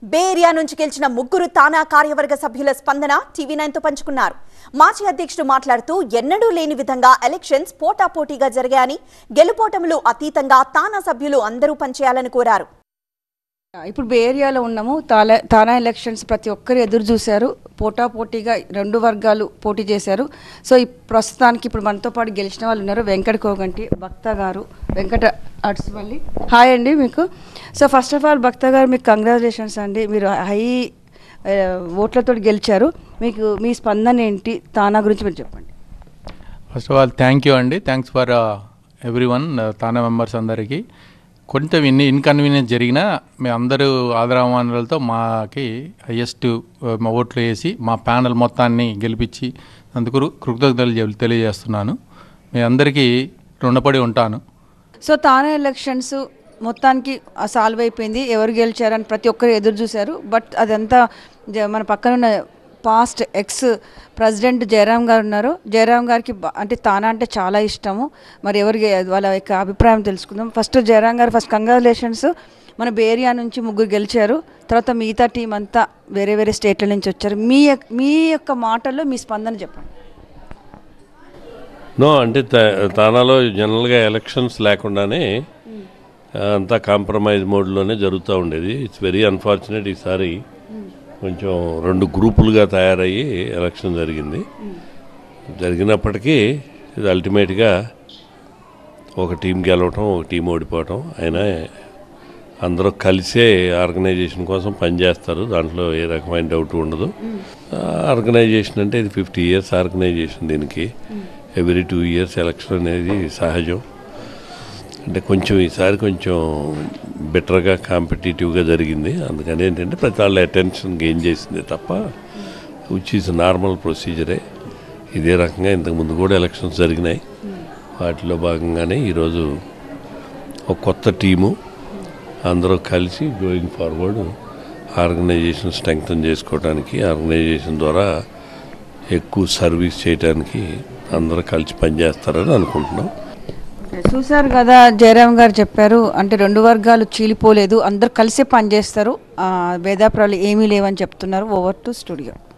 బే area నుంచి గెలిచిన ముగ్గురు తానా కార్యవర్గ సభ్యుల స్పందన టీవీ నైన్తో పంచుకున్నారు మాజీ అధ్యక్షుడు మాట్లాడుతూ ఎన్నడూ లేని విధంగా ఎలక్షన్స్ పోటాపోటీగా జరిగాయని గెలుపోటములు అతీతంగా తానా సభ్యులు అందరూ పనిచేయాలని కోరారు ఇప్పుడు బే ఏరియాలో ఉన్నాము తాలా తానా ఎలక్షన్స్ ప్రతి ఒక్కరు ఎదురు చూశారు పోటా పోటీగా రెండు వర్గాలు పోటీ చేశారు సో ఈ ప్రస్తుతానికి ఇప్పుడు మనతో పాటు గెలిచిన వాళ్ళు ఉన్నారు వెంకట కోగంటి భక్త గారు వెంకట అడ్స్మల్లి హాయ్ అండి మీకు so first of all Bhakta గారు మీకు కంగ్రాచులేషన్స్ అండి మీరు హై ఆ, ఓట్లతో గెలిచారు మీకు మీ స్పందన ఏంటి తానా గురించి మీరు చెప్పండి first of all thank you అండి thanks for everyone TANA members అందరికీ కొంచెం ఇన్ని ఇన్కన్వీనియన్స్ జరిగినా మేము అందరూ ఆదరామానాలతో మాకి హయ్యెస్ట్ మా ఓట్లు వేసి మా ప్యానల్ మొత్తాన్ని గెలిపించి అందుకు కృతజ్ఞతలు చెప్- తెలియజేస్తున్నాను మీ అందరికీ రుణపడి ఉంటాను సో తానే ఎలక్షన్స్ మొత్తానికి సాల్వ్ అయిపోయింది ఎవరు గెలిచారని ప్రతి ఒక్కరు ఎదురు చూశారు బట్ అదంతా జ- మన పక్కన ఉన్న పాస్ట్ ఎక్స్ ప్రెసిడెంట్ జయరాం గారు ఉన్నారు జయరాం గారికి బ- అంటే తానా అంటే చాలా ఇష్టము మరి ఎవరు గె- వాళ్ళ యొక్క అభిప్రాయం తెలుసుకుందాం ఫస్ట్ జయరాం గారు ఫస్ట్ కంగ్రాచులేషన్స్ మన బేరియా నుంచి ముగ్గురు గెలిచారు తర్వాత మిగతా టీం అంతా వేరే వేరే స్టేట్ల నుంచి వచ్చారు మీ యొక్క- మీ యొక్క మాటల్లో మీ స్పందన చెప్పండి నో అంటే తా- తానాలో జనరల్గా ఎలక్షన్స్ లేకుండానే ఆ, అంతా కాంప్రమైజ్ మోడ్లోనే జరుగుతూ ఉండేది ఇట్స్ వెరీ అన్ఫార్చునేట్ ఈసారి కొంచెం రెండు గ్రూపులుగా తయారయ్యి ఎలక్షన్ జరిగింది జరిగినప్పటికీ ఇది అల్టిమేట్గా ఒక టీం గెలవటం ఒక టీం ఓడిపోవటం అయినా అందరూ కలిసే ఆర్గనైజేషన్ కోసం పనిచేస్తారు దాంట్లో ఏ రకమైన డౌట్ ఉండదు ఆర్గనైజేషన్ అంటే ఇది ఫిఫ్టీ ఇయర్స్ ఆర్గనైజేషన్ దీనికి ఎవ్రీ టూ ఇయర్స్ ఎలక్షన్ అనేది సహజం అంటే కొంచెం ఈసారి కొంచెం బెటర్గా కాంపిటేటివ్గా జరిగింది అందుకని ఏంటంటే ప్రతి వాళ్ళ అటెన్షన్ గెయిన్ చేసింది తప్ప విచ్ ఈజ్ నార్మల్ ప్రొసీజరే ఇదే రకంగా ఇంతకుముందు కూడా ఎలక్షన్స్ జరిగినాయి వాటిలో భాగంగానే ఈరోజు ఒక కొత్త టీము అందరూ కలిసి గోయింగ్ ఫార్వర్డ్ ఆర్గనైజేషన్ స్ట్రెంగ్తన్ చేసుకోవడానికి ఆర్గనైజేషన్ ద్వారా ఎక్కువ సర్వీస్ చేయడానికి అందరూ కలిసి పనిచేస్తారని అనుకుంటున్నాం చూశారు కదా జయరామ్ గారు చెప్పారు అంటే రెండు వర్గాలు చీలిపోలేదు అందరు కలిసే పనిచేస్తారు ఆ, భేదాభిప్రాయాలు ఏమీ లేవని చెప్తున్నారు ఓవర్ టు స్టూడియో